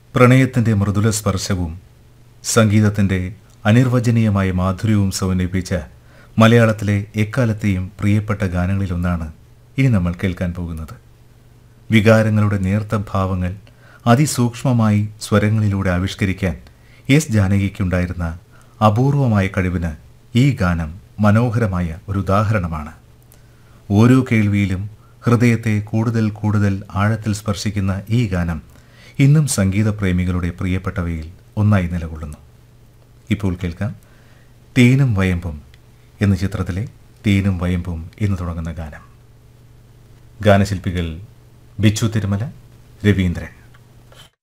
പ്രണയത്തിൻ്റെ മൃദുല സ്പർശവും സംഗീതത്തിൻ്റെ അനിർവചനീയമായ മാധുര്യവും സമന്വയിപ്പിച്ച മലയാളത്തിലെ എക്കാലത്തെയും പ്രിയപ്പെട്ട ഗാനങ്ങളിലൊന്നാണ് ഇനി നമ്മൾ കേൾക്കാൻ പോകുന്നത് വികാരങ്ങളുടെ നേർത്ത ഭാവങ്ങൾ അതിസൂക്ഷ്മമായി സ്വരങ്ങളിലൂടെ ആവിഷ്കരിക്കാൻ എസ് ജാനകിക്കുണ്ടായിരുന്ന അപൂർവമായ കഴിവിന് ഈ ഗാനം മനോഹരമായ ഒരു ഉദാഹരണമാണ് ഓരോ കേൾവിയിലും ഹൃദയത്തെ കൂടുതൽ കൂടുതൽ ആഴത്തിൽ സ്പർശിക്കുന്ന ഈ ഗാനം ഇന്നും സംഗീത പ്രേമികളുടെ പ്രിയപ്പെട്ടവയിൽ ഒന്നായി നിലകൊള്ളുന്നു ഇപ്പോൾ കേൾക്കാം തേനും വയമ്പും എന്ന ചിത്രത്തിലെ തേനും വയമ്പും എന്ന് തുടങ്ങുന്ന ഗാനം ഗാനശില്പികൾ ബിച്ചു തിരുമല രവീന്ദ്രൻ